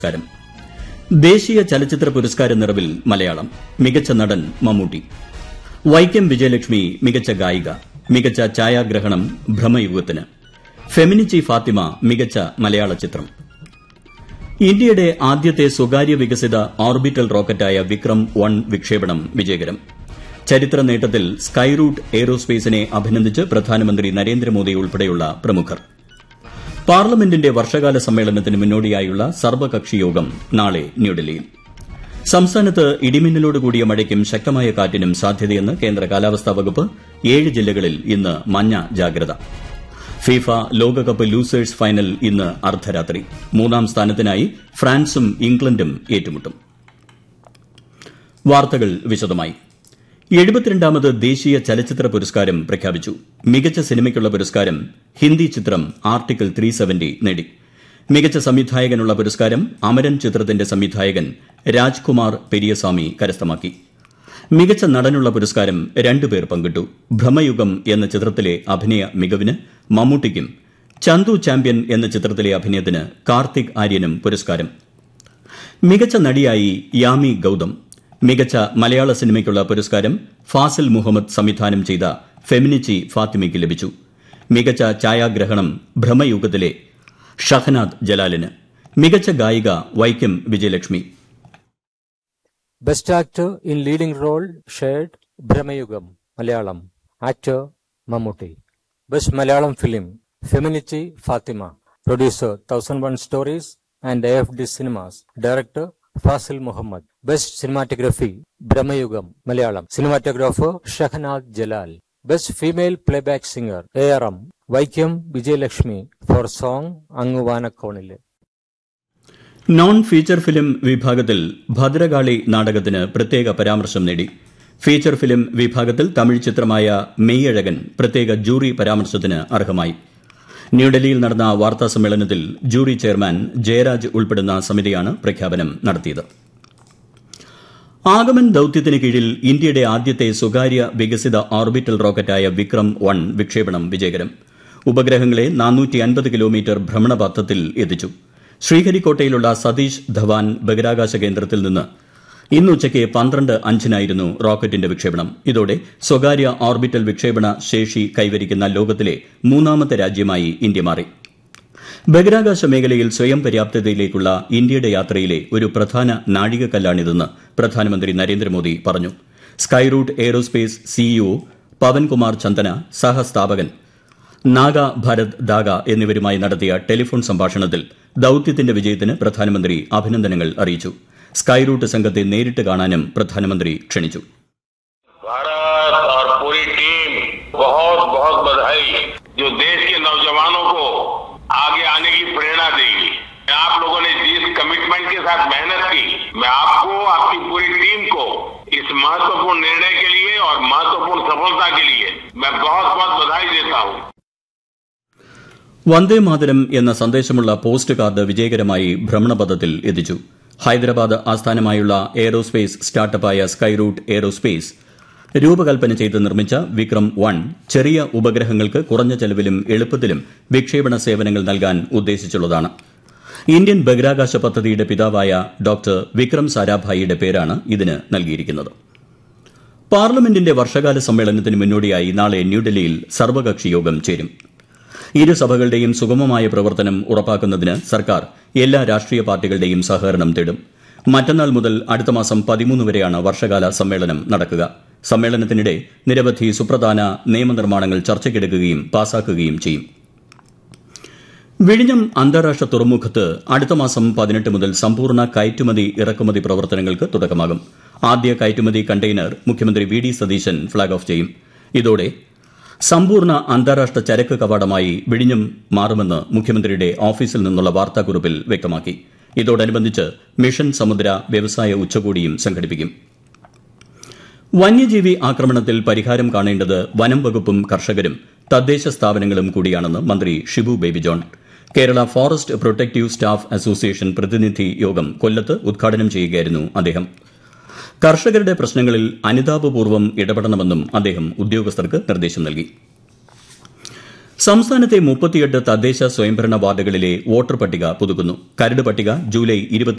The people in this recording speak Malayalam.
പുരസ്കാരം ദേശീയ ചലച്ചിത്ര പുരസ്കാര നിറവിൽ മലയാളം മികച്ച നടൻ മമ്മൂട്ടി വൈക്കം വിജയലക്ഷ്മി മികച്ച ഗായിക മികച്ച ഛായാഗ്രഹണം ഭ്രമയുഗത്തിന് ഫെമിനിച്ചി ഫാത്തിമ മികച്ച മലയാള ചിത്രം ഇന്ത്യയുടെ ആദ്യത്തെ സ്വകാര്യ വികസിത ഓർബിറ്റൽ റോക്കറ്റായ വിക്രം വൺ വിക്ഷേപണം വിജയകരം ചരിത്ര നേട്ടത്തിൽ സ്കൈറൂട്ട് എയ്റോസ്പേസിനെ അഭിനന്ദിച്ച് പ്രധാനമന്ത്രി നരേന്ദ്രമോദി ഉൾപ്പെടെയുള്ള പ്രമുഖർ പാർലമെന്റിന്റെ വർഷകാല സമ്മേളനത്തിന് മുന്നോടിയായുള്ള സർവകക്ഷി യോഗം നാളെ ന്യൂഡൽഹിയിൽ സംസ്ഥാനത്ത് ഇടിമിന്നലോടുകൂടിയ മഴയ്ക്കും ശക്തമായ കാറ്റിനും സാധ്യതയെന്ന് കേന്ദ്ര കാലാവസ്ഥാ വകുപ്പ് ഏഴ് ജില്ലകളിൽ ഇന്ന് മഞ്ഞ ജാഗ്രത ഫിഫ ലോകകപ്പ് ലൂസേഴ്സ് ഫൈനൽ ഇന്ന് അർദ്ധരാത്രി മൂന്നാം സ്ഥാനത്തിനായി ഫ്രാൻസും ഇംഗ്ലണ്ടും ഏറ്റുമുട്ടും വാർത്തകൾ വിശദമായി എഴുപത്തിരണ്ടാമത് ദേശീയ ചലച്ചിത്ര പുരസ്കാരം പ്രഖ്യാപിച്ചു മികച്ച സിനിമയ്ക്കുള്ള പുരസ്കാരം ഹിന്ദി ചിത്രം ആർട്ടിക്കിൾ ത്രീ സെവന്റി നേടി മികച്ച സംവിധായകനുള്ള പുരസ്കാരം അമരൻ ചിത്രത്തിന്റെ സംവിധായകൻ രാജ്കുമാർ പെരിയസ്വാമി കരസ്ഥമാക്കി മികച്ച നടനുള്ള പുരസ്കാരം രണ്ടുപേർ പങ്കിട്ടു ഭ്രമയുഗം എന്ന ചിത്രത്തിലെ അഭിനയ മികവിന് മമ്മൂട്ടിക്കും ചന്തു ചാമ്പ്യൻ എന്ന ചിത്രത്തിലെ അഭിനയത്തിന് കാർത്തിക് ആര്യനും പുരസ്കാരം മികച്ച നടിയായി യാമി ഗൌതം മികച്ച മലയാള സിനിമയ്ക്കുള്ള പുരസ്കാരം ഫാസിൽ മുഹമ്മദ് സംവിധാനം ചെയ്ത ഫെമിനിച്ചി ഫാത്തിമയ്ക്ക് ലഭിച്ചു മികച്ച ഛായാഗ്രഹണം ഭ്രമയുഗത്തിലെ ഷഹനാദ് ജലാലിന് മികച്ച ഗായിക Vaikom Vijayalakshmi Best actor in leading role shared Brahmayugam, Malayalam. Actor Mammootty. Best Malayalam film Feminichi Fatima. Producer 1001 Stories and AFD Cinemas. Director Fasil Muhammad. Best cinematography Brahmayugam, Malayalam. Cinematographer Shahnad Jalal. Best female playback singer ARM Vaikam Vijayalakshmi for song Anguvanakonile. Non feature film വിഭാഗത്തിൽ ഭദ്രകാളി നാടകത്തിന് പ്രത്യേക പരാമർശം നേടി ഫീച്ചർ ഫിലിം വിഭാഗത്തിൽ തമിഴ് ചിത്രമായ മെയ്യഴകൻ പ്രത്യേക ജൂറി പരാമർശത്തിന് അർഹമായി ന്യൂഡൽഹിയിൽ നടന്ന വാർത്താ സമ്മേളനത്തിൽ ജൂറി ചെയർമാൻ ജയരാജ് ഉൾപ്പെടുന്ന സമിതിയാണ് പ്രഖ്യാപനം നടത്തിയത് ആഗമൻ ദൌത്യത്തിന് കീഴിൽ ഇന്ത്യയുടെ ആദ്യത്തെ സ്വകാര്യ വികസിത ഓർബിറ്റൽ റോക്കറ്റായ വിക്രം വൺ വിക്ഷേപണം വിജയകരം ഉപഗ്രഹങ്ങളെ കിലോമീറ്റർ ഭ്രമണപഥത്തിൽ എത്തിച്ചു ശ്രീഹരിക്കോട്ടയിലുള്ള സതീഷ് ധവാൻ ബഹിരാകാശ കേന്ദ്രത്തിൽ നിന്ന് ഇന്ന് ഉച്ചയ്ക്ക് പന്ത്രണ്ട് അഞ്ചിനായിരുന്നു റോക്കറ്റിന്റെ വിക്ഷേപണം ഇതോടെ സ്വകാര്യ ഓർബിറ്റൽ വിക്ഷേപണ ശേഷി കൈവരിക്കുന്ന ലോകത്തിലെ മൂന്നാമത്തെ രാജ്യമായി ഇന്ത്യ മാറി ബഹിരാകാശ മേഖലയിൽ സ്വയം പര്യാപ്തതയിലേക്കുള്ള ഇന്ത്യയുടെ യാത്രയിലെ ഒരു പ്രധാന നാഴികക്കല്ലാണിതെന്ന് പ്രധാനമന്ത്രി നരേന്ദ്രമോദി പറഞ്ഞു Skyroot Aerospace CEO Pavan Kumar Chandana സഹസ്ഥാപകൻ നാഗ ഭരത് ദാഗ എന്നിവരുമായി നടത്തിയ ടെലിഫോൺ സംഭാഷണത്തിൽ ദൌത്യത്തിന്റെ വിജയത്തിന് പ്രധാനമന്ത്രി അഭിനന്ദനങ്ങൾ അറിയിച്ചു സ്കൈറൂട്ട് സംഘത്തെ നേരിട്ട് കാണാനും പ്രധാനമന്ത്രി ക്ഷണിച്ചു भारत और पूरी टीम बहुत बहुत बधाई जो देश के नौजवानों को आगे आने की प्रेरणा देगी आप लोगों ने जिस कमिटमेंट के साथ मेहनत की मैं आपको आपकी पूरी टीम को इस महत्वपूर्ण निर्णय के लिए और महत्वपूर्ण सफलता के लिए मैं बहुत बहुत बधाई देता हूँ വന്ദേ മാതരം എന്ന സന്ദേശമുള്ള പോസ്റ്റ് കാർഡ് വിജയകരമായി ഭ്രമണപഥത്തിൽ എത്തിച്ചു ഹൈദരാബാദ് ആസ്ഥാനമായുള്ള എയ്റോസ്പേസ് സ്റ്റാർട്ടപ്പായ സ്കൈറൂട്ട് എയ്റോസ്പേസ് രൂപകൽപ്പന ചെയ്ത് നിർമ്മിച്ച വിക്രം വൺ ചെറിയ ഉപഗ്രഹങ്ങൾക്ക് കുറഞ്ഞ ചെലവിലും എളുപ്പത്തിലും വിക്ഷേപണ സേവനങ്ങൾ നൽകാൻ ഉദ്ദേശിച്ചുള്ളതാണ് ഇന്ത്യൻ ബഹിരാകാശ പദ്ധതിയുടെ പിതാവായ ഡോക്ടർ വിക്രം സാരാഭായിയുടെ പേരാണ് ഇതിന് നൽകിയിരിക്കുന്നത് പാർലമെന്റിന്റെ വർഷകാല സമ്മേളനത്തിന് മുന്നോടിയായി നാളെ ന്യൂഡൽഹിയിൽ സർവകക്ഷി യോഗം ചേരും ഇരു സഭകളുടെയും സുഗമമായ പ്രവർത്തനം ഉറപ്പാക്കുന്നതിന് സർക്കാർ എല്ലാ രാഷ്ട്രീയ പാർട്ടികളുടെയും സഹകരണം തേടും മറ്റന്നാൾ മുതൽ അടുത്ത മാസം പതിമൂന്ന് വരെയാണ് വർഷകാല സമ്മേളനം നടക്കുക സമ്മേളനത്തിനിടെ നിരവധി സുപ്രധാന നിയമനിർമ്മാണങ്ങൾ ചർച്ചയ്ക്കെടുക്കുകയും പാസാക്കുകയും ചെയ്യും വിഴിഞ്ഞം അന്താരാഷ്ട്ര തുറമുഖത്ത് അടുത്ത മാസം പതിനെട്ട് മുതൽ സമ്പൂർണ്ണ കയറ്റുമതി ഇറക്കുമതി പ്രവർത്തനങ്ങൾക്ക് തുടക്കമാകും ആദ്യ കയറ്റുമതി കണ്ടെയ്നർ മുഖ്യമന്ത്രി V D Satheesan flag off ചെയ്യും ഇതോടെ സമ്പൂർണ്ണ അന്താരാഷ്ട്ര ചരക്ക് കവാടമായി വിഴിഞ്ഞം മാറുമെന്ന് മുഖ്യമന്ത്രിയുടെ ഓഫീസിൽ നിന്നുള്ള വാർത്താക്കുറിപ്പിൽ വ്യക്തമാക്കി ഇതോടനുബന്ധിച്ച് മിഷൻ സമുദ്ര വ്യവസായ ഉച്ചകോടിയും സംഘടിപ്പിക്കും വന്യജീവി ആക്രമണത്തിൽ പരിഹാരം കാണേണ്ടത് വനം വകുപ്പും കർഷകരും തദ്ദേശ സ്ഥാപനങ്ങളും കൂടിയാണെന്ന് മന്ത്രി Shibu Baby John Kerala forest protective staff association പ്രതിനിധി യോഗം കൊല്ലത്ത് ഉദ്ഘാടനം ചെയ്യുകയായിരുന്നു അദ്ദേഹം കർഷകരുടെ പ്രശ്നങ്ങളിൽ അനുതാപപൂർവ്വം ഇടപെടണമെന്നും അദ്ദേഹം ഉദ്യോഗസ്ഥർക്ക് നിർദ്ദേശം നൽകി സംസ്ഥാനത്തെ മുപ്പത്തിയെട്ട് തദ്ദേശ സ്വയംഭരണ വാർഡുകളിലെ വോട്ടർ പട്ടിക പുതുക്കുന്നു കരട് പട്ടിക ജൂലൈ